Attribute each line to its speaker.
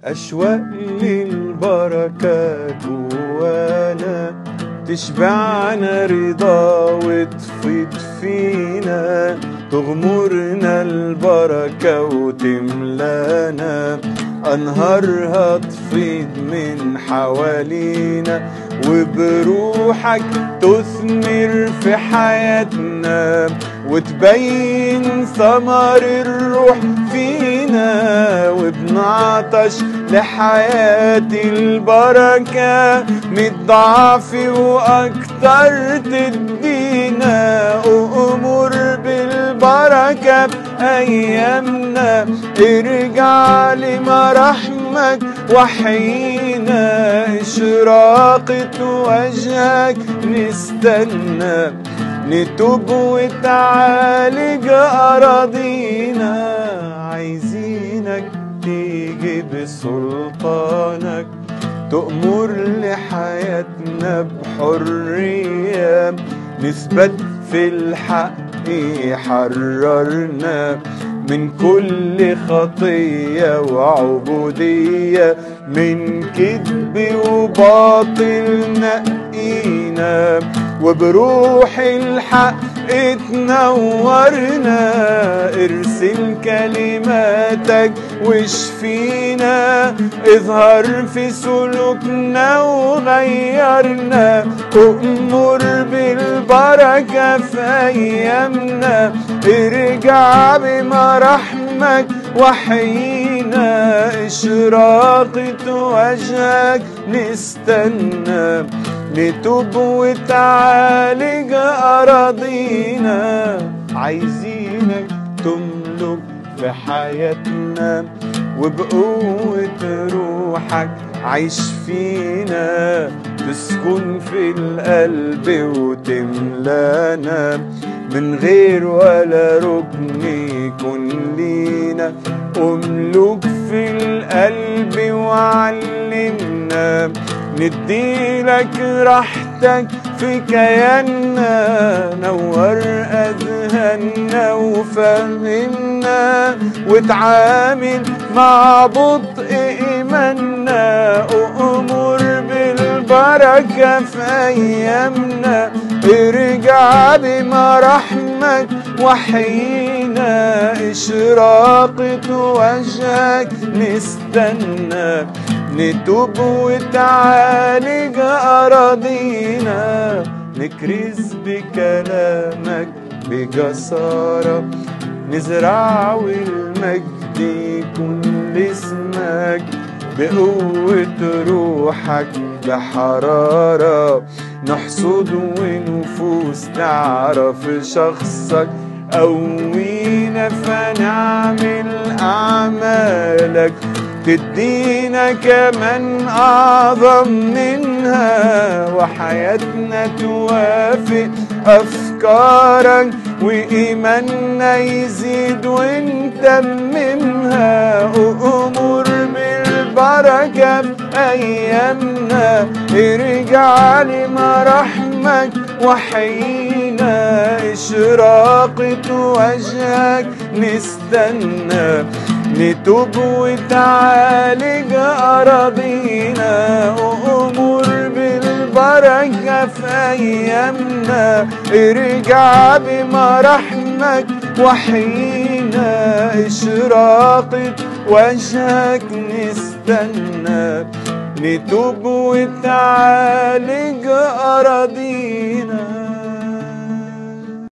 Speaker 1: أشواق للبركة جوانا تشبعنا رضا وتفيض فينا تغمرنا البركة وتملانا أنهارها تفيض من حوالينا وبروحك تثمر في حياتنا وتبين ثمر الروح فينا وبنعطش لحياة البركة من ضعف وأكتر تدينا وأمور بالبركة أيامنا ارجع لمراحمك وحينا إشراقة وجهك نستنى نتوب وتعالج أراضينا عايزينك تيجي بسلطانك تأمر لحياتنا بحرية نثبت في الحق حررنا من كل خطية وعبودية من كذب وباطل نقينا وبروح الحق اتنورنا ارسل كلماتك واشفينا اظهر في سلوكنا وغيرنا أؤمر بالبركة في أيامنا ارجع بمراحمك وحينا إشراقة وجهك نستنى نتوب وتعالج أراضينا عايزينك تملك في حياتنا وبقوة روحك عيش فينا تسكن في القلب وتملانا من غير ولا ركن يكون لينا املك في القلب وعلمنا نديلك راحتك في كياننا نور أذهاننا وفهمنا وتعامل مع بطء إيماننا وأمور بالبركة في أيامنا ارجع بمراحمك وحينا إشراقة وجهك نستنى نتوب وتعالج أراضينا نكرز بكلامك بجسارة نزرع والمجد يكون لاسمك بقوة روحك بحرارة نحصد ونفوس تعرف شخصك قوينا فنعمل أعمالك تدينا كمان أعظم منها وحياتنا توافق أفكارك وإيماننا يزيد ونتممها وأمور بالبركة بأيامنا ارجع لمراحمك وحينا إشراقة وجهك نستنى نتوب وتعالج أراضينا وأمور بالبركة في أيامنا ارجع بمراحمك وحينا إشراقة وجهك نستنى نتوب وتعالج أراضينا